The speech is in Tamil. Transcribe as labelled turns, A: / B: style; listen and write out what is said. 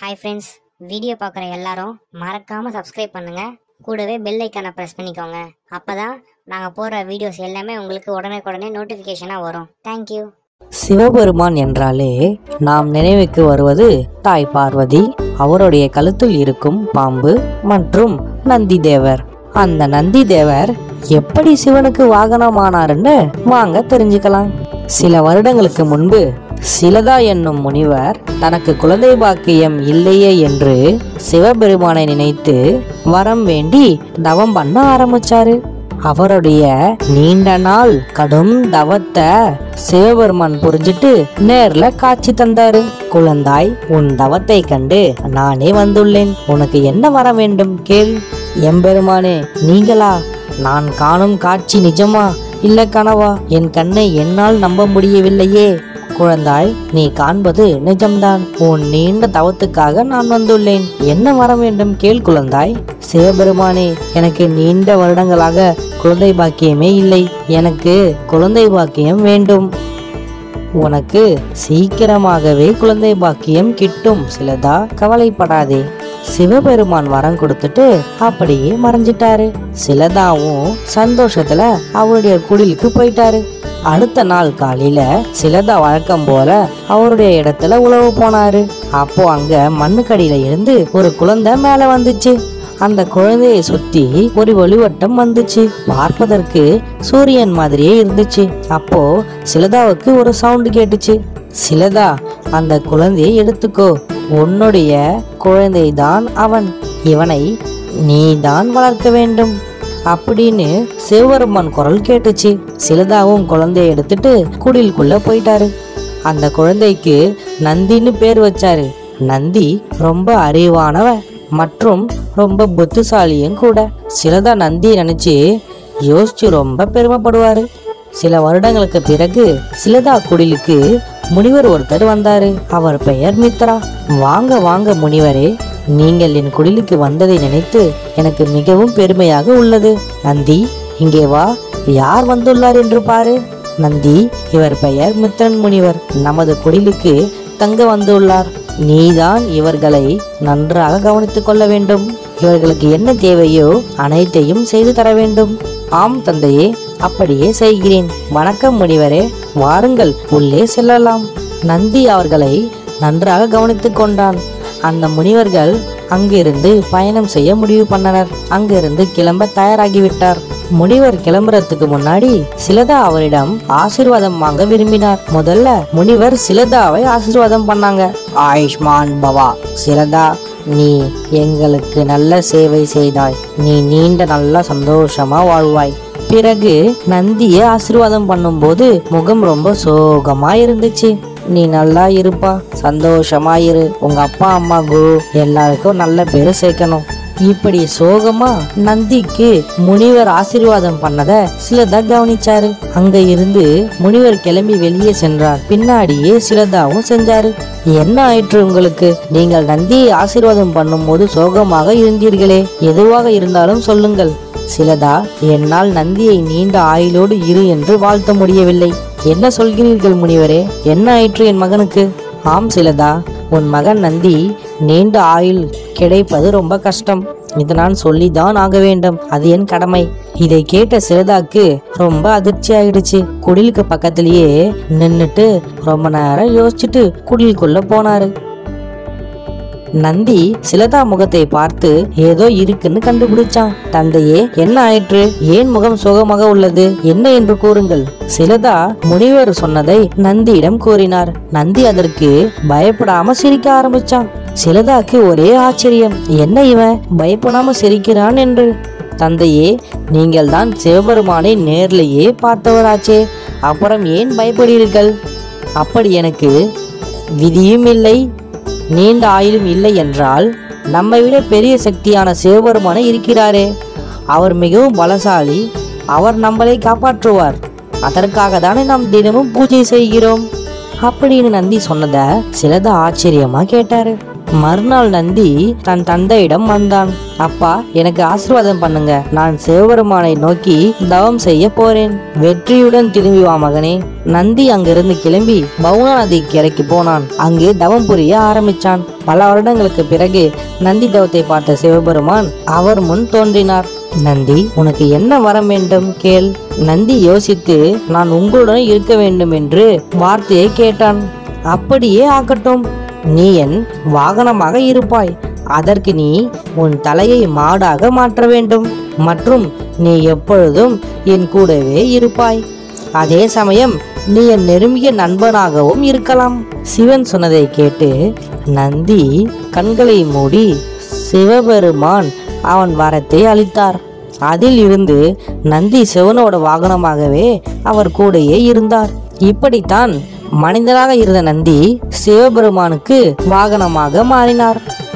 A: ஹாய் ஃப்ரெண்ட்ஸ் வீடியோ பார்க்குற எல்லாரும் மறக்காம சப்ஸ்கிரைப் பண்ணுங்க கூடவே பெல் ஐக்கானை ப்ரெஸ் பண்ணிக்கோங்க அப்பதான் நாங்கள் போடுற வீடியோஸ் எல்லாமே உங்களுக்கு உடனுக்குடனே நோட்டிஃபிகேஷனாக வரும் தேங்க்யூ
B: சிவபெருமான் என்றாலே நாம் நினைவுக்கு வருவது தாய் பார்வதி அவருடைய கழுத்தில் இருக்கும் பாம்பு மற்றும் நந்தி தேவர் அந்த நந்தி தேவர் எப்படி சிவனுக்கு வாகனமானாருன்னு வாங்க தெரிஞ்சுக்கலாம் சில வருடங்களுக்கு முன்பு சிலதா என்னும் முனிவர் தனக்கு குழந்தை பாக்கியம் இல்லையே என்று சிவபெருமானை நினைத்து வரம் வேண்டி தவம் பண்ண ஆரம்பிச்சாரு அவருடைய நீண்ட நாள் கடும் தவத்தை சிவபெருமான் புரிஞ்சிட்டு நேர்ல காட்சி தந்தாரு குழந்தாய் உன் தவத்தை கண்டு நானே வந்துள்ளேன் உனக்கு என்ன வர வேண்டும் கேள் எம்பெருமானே நீங்களா நான் காணும் காட்சி நிஜமா இல்ல கனவா என் கண்ணை என்னால் நம்ப முடியவில்லையே குழந்தாய் நீ காண்பது நிஜம்தான் உன் நீண்ட தவத்துக்காக நான் வந்துள்ளேன் என்ன வர வேண்டும் கேள் குழந்தாய் சிவபெருமானே எனக்கு நீண்ட வருடங்களாக குழந்தை பாக்கியமே இல்லை எனக்கு குழந்தை பாக்கியம் வேண்டும் உனக்கு சீக்கிரமாகவே குழந்தை பாக்கியம் கிட்டும் சிலதா கவலைப்படாதே சிவபெருமான் வரம் கொடுத்துட்டு அப்படியே மறைஞ்சிட்டாரு சிலதாவும் சந்தோஷத்துல அவருடைய குடிலுக்கு போயிட்டாரு அடுத்த நாள் காலையில சிலதா வழக்கம் போல அவருடைய இடத்துல உழவு போனாரு அப்போ அங்க மண்ணுக்கடியில இருந்து ஒரு குழந்தை மேல வந்துச்சு அந்த குழந்தையை சுத்தி ஒரு ஒளிவட்டம் வந்துச்சு பார்ப்பதற்கு சூரியன் மாதிரியே இருந்துச்சு அப்போ சிலதாவுக்கு ஒரு சவுண்ட் கேட்டுச்சு சிலதா அந்த குழந்தையை எடுத்துக்கோ உன்னுடைய குழந்தைதான் அவன் இவனை நீதான் வளர்க்க வேண்டும் அப்படின்னு சிவபெருமான் குரல் கேட்டுச்சு சிலதாவும் குழந்தைய எடுத்துட்டு குடிலுக்குள்ள போயிட்டாரு அந்த குழந்தைக்கு நந்தின்னு பேர் வச்சாரு நந்தி ரொம்ப அறிவானவன் மற்றும் ரொம்ப புத்திசாலியும் கூட சிலதா நந்தி நினைச்சு யோசிச்சு ரொம்ப பெருமைப்படுவாரு சில வருடங்களுக்கு பிறகு சிலதா குடிலுக்கு முனிவர் ஒருத்தர் வந்தாரு அவர் பெயர் மித்ரா வாங்க வாங்க முனிவரே நீங்கள் என் குடிலுக்கு வந்ததை நினைத்து எனக்கு மிகவும் பெருமையாக உள்ளது நந்தி இங்கே வா யார் வந்துள்ளார் என்று பாரு நந்தி இவர் பெயர் மித்ரன் முனிவர் நமது குடிலுக்கு தங்க வந்துள்ளார் நீதான் இவர்களை நன்றாக கவனித்துக் கொள்ள வேண்டும் இவர்களுக்கு என்ன தேவையோ அனைத்தையும் செய்து தர வேண்டும் ஆம் தந்தையே அப்படியே செய்கிறேன் வணக்கம் முனிவரே வாருங்கள் உள்ளே செல்லலாம் நந்தி அவர்களை நன்றாக கவனித்துக் கொண்டான் அந்த முனிவர்கள் அங்கிருந்து பயணம் செய்ய முடிவு பண்ணனர் அங்கிருந்து கிளம்ப தயாராகிவிட்டார் முனிவர் கிளம்புறதுக்கு முன்னாடி சிலதா அவரிடம் ஆசீர்வாதம் வாங்க விரும்பினார் முதல்ல முனிவர் சிலதாவை ஆசீர்வாதம் பண்ணாங்க ஆயுஷ்மான் பவா சிலதா நீ எங்களுக்கு நல்ல சேவை செய்தாய் நீ நீண்ட நல்ல சந்தோஷமா வாழ்வாய் பிறகு நந்திய ஆசீர்வாதம் பண்ணும்போது முகம் ரொம்ப சோகமா இருந்துச்சு நீ நல்லா இருப்பா சந்தோஷமா இரு உங்க அப்பா அம்மா குரு எல்லாருக்கும் நல்ல பேரு சேர்க்கணும் இப்படி சோகமா நந்திக்கு முனிவர் ஆசீர்வாதம் பண்ணத சிலதா கவனிச்சாரு அங்க இருந்து முனிவர் கிளம்பி வெளியே சென்றார் பின்னாடியே சிலதாவும் செஞ்சாரு என்ன ஆயிற்று உங்களுக்கு நீங்கள் நந்தியை ஆசீர்வாதம் பண்ணும்போது சோகமாக இருந்தீர்களே எதுவாக இருந்தாலும் சொல்லுங்கள் சிலதா என்னால் நந்தியை நீண்ட ஆயுளோடு இரு என்று வாழ்த்த முடியவில்லை என்ன சொல்கிறீர்கள் முனிவரே என்ன ஆயிற்று என் மகனுக்கு ஆம் சிலதா உன் மகன் நந்தி நீண்ட ஆயுள் கிடைப்பது ரொம்ப கஷ்டம் இதை நான் சொல்லிதான் ஆக வேண்டும் அது என் கடமை இதை கேட்ட சிலதாக்கு ரொம்ப அதிர்ச்சி ஆயிடுச்சு குடிலுக்கு பக்கத்திலேயே நின்னுட்டு ரொம்ப நேரம் யோசிச்சுட்டு குடிலுக்குள்ள போனாரு நந்தி சிலதா முகத்தை பார்த்து ஏதோ இருக்குன்னு கண்டுபிடிச்சான் தந்தையே என்ன ஆயிற்று ஏன் முகம் சோகமாக உள்ளது என்ன என்று கூறுங்கள் சிலதா முனிவர் சொன்னதை நந்தியிடம் கூறினார் நந்தி அதற்கு பயப்படாம சிரிக்க ஆரம்பிச்சான் சிலதாக்கு ஒரே ஆச்சரியம் என்ன இவன் பயப்படாம சிரிக்கிறான் என்று தந்தையே நீங்கள் தான் சிவபெருமானை நேர்லேயே பார்த்தவராச்சே அப்புறம் ஏன் பயப்படுகிறீர்கள் அப்படி எனக்கு விதியும் இல்லை நீண்ட ஆயுளும் இல்லை என்றால் நம்மை விட பெரிய சக்தியான சிவபெருமானை இருக்கிறாரே அவர் மிகவும் பலசாலி அவர் நம்மளை காப்பாற்றுவார் அதற்காக தானே நாம் தினமும் பூஜை செய்கிறோம் அப்படின்னு நந்தி சொன்னத சிலத ஆச்சரியமா கேட்டாரு மறுநாள் நந்தி தன் தந்தையிடம் வந்தான் அப்பா எனக்கு ஆசீர்வாதம் பண்ணுங்க நான் சிவபெருமானை நோக்கி தவம் செய்ய போறேன் வெற்றியுடன் திரும்பி வா மகனே நந்தி அங்கிருந்து கிளம்பி பவுனா நதி கரைக்கு போனான் அங்கே தவம் புரிய ஆரம்பிச்சான் பல வருடங்களுக்கு பிறகு நந்தி தவத்தை பார்த்த சிவபெருமான் அவர் முன் தோன்றினார் நந்தி உனக்கு என்ன வரம் வேண்டும் கேள் நந்தி யோசித்து நான் உங்களுடன் இருக்க வேண்டும் என்று வார்த்தையை கேட்டான் அப்படியே ஆகட்டும் நீ என் வாகனமாக இருப்பாய் அதற்கு நீ உன் தலையை மாடாக மாற்ற வேண்டும் மற்றும் நீ எப்பொழுதும் என் கூடவே இருப்பாய் அதே சமயம் நீ என் நெருங்கிய நண்பனாகவும் இருக்கலாம் சிவன் சொன்னதை கேட்டு நந்தி கண்களை மூடி சிவபெருமான் அவன் வரத்தை அளித்தார் அதில் இருந்து நந்தி சிவனோட வாகனமாகவே அவர் கூடயே இருந்தார் இப்படித்தான் மனிதனாக இருந்த நந்தி சிவபெருமானுக்கு வாகனமாக மாறினார்